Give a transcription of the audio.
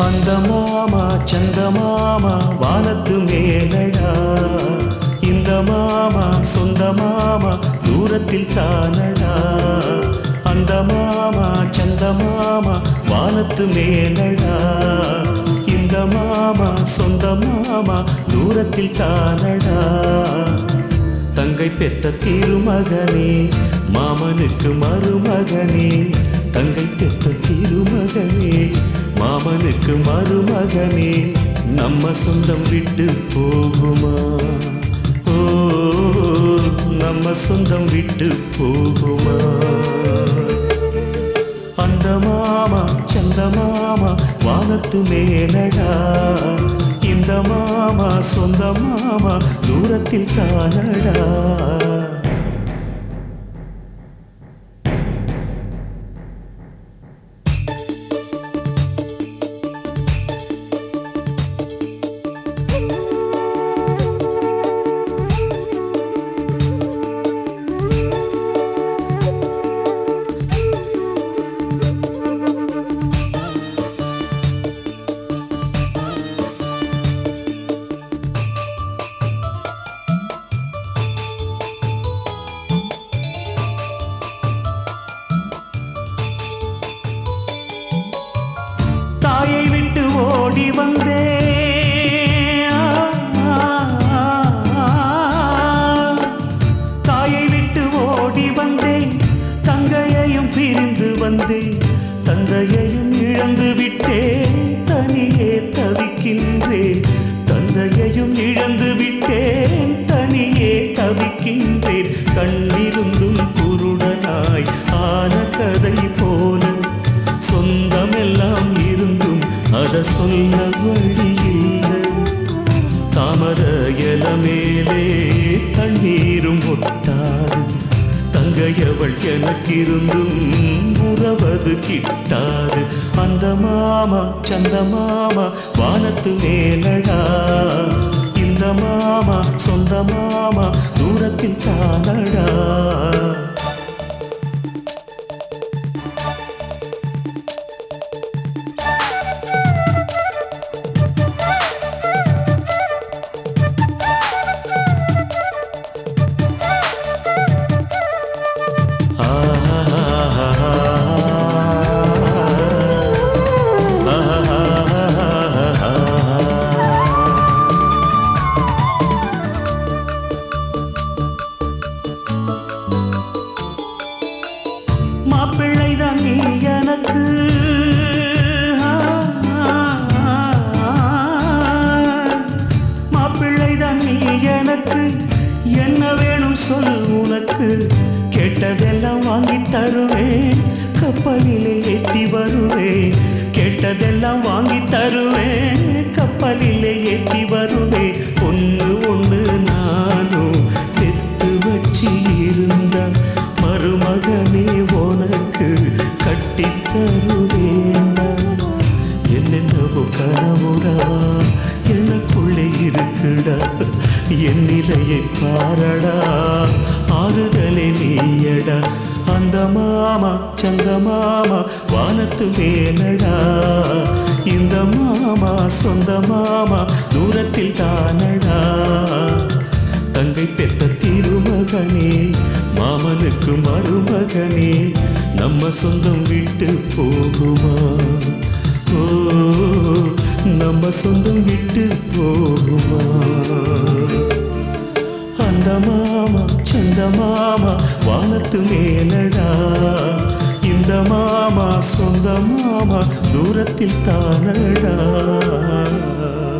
அந்த மாமா சந்த மாமா வானத்து மேலடா இந்த மாமா சொந்த மாமா தூரத்தில் தானடா அந்த மாமா சந்த மாமா வானத்து மேலடா இந்த மாமா சொந்த மாமா தூரத்தில் தானடா தங்கை பெத்த திருமகனே மாமனுக்கு மருமகனே தங்கை பெத்த திருமகனே மாமனுக்கு மருமகனே நம்ம சொந்தம் விட்டு போகுமா ஓ நம்ம சொந்தம் விட்டு போகுமா அந்த மாமா சந்த மாமா வானத்து மேலடா இந்த மாமா சொந்த மாமா தூரத்தில் தானடா தாயை விட்டு ஓடி வந்தே தாயை விட்டு ஓடி வந்தேன் தங்கையையும் பிரிந்து வந்தேன் தந்தையையும் இழந்து விட்டேன் தனியே தவிக்கின்றேன் தந்தையையும் இழந்து விட்டேன் தனியே தவிக்கின்றேன் கண்ணிருந்தும் குருடனாய் ஆன கதை போல சொந்தமெல்லாம் இருந்தும் அத சொல்ல வழியில்லை தாமர இல மேலே தண்ணீரும் ஒட்டாது தங்கையவள் எனக்கிருந்தும் உறவது கிட்டாது அந்த மாமா சந்த மாமா வானத்து மேலடா இந்த மாமா சொந்த மாமா தூரத்தில் தானடா மாப்பிள்ளைதான் நீ எனக்கு மாப்பிள்ளைதான் நீ எனக்கு என்ன வேணும் சொல் உனக்கு கேட்டதெல்லாம் வாங்கி தருவேன் கப்பலிலே ஏற்றி வருவேன் கேட்டதெல்லாம் வாங்கி தருவேன் கப்பலிலே ஏற்றி வருவேன் ஒன்று ஒன்று நானும் பெத்து வச்சு இருந்த மருமகனே உனக்கு கட்டித் தருவேண்டா என்னென்னவோ கனவுடா எனக்குள்ளே இருக்குடா என் நிலையை பாரடா ஆறுதலே நீயடா அந்த மாமா சந்த மாமா வானத்து மேலடா இந்த மாமா சொந்த மாமா தூரத்தில் தானடா தங்கை பெத்த திருமகனே மாமனுக்கு மருமகனே நம்ம சொந்தம் விட்டு போகுமா ஓ நம்ம சொந்தம் விட்டு போகுமா அந்த மாமா சந்த மாமா வானத்து மேலடா இந்த மாமா சொந்த மாமா தூரத்தில் தானடா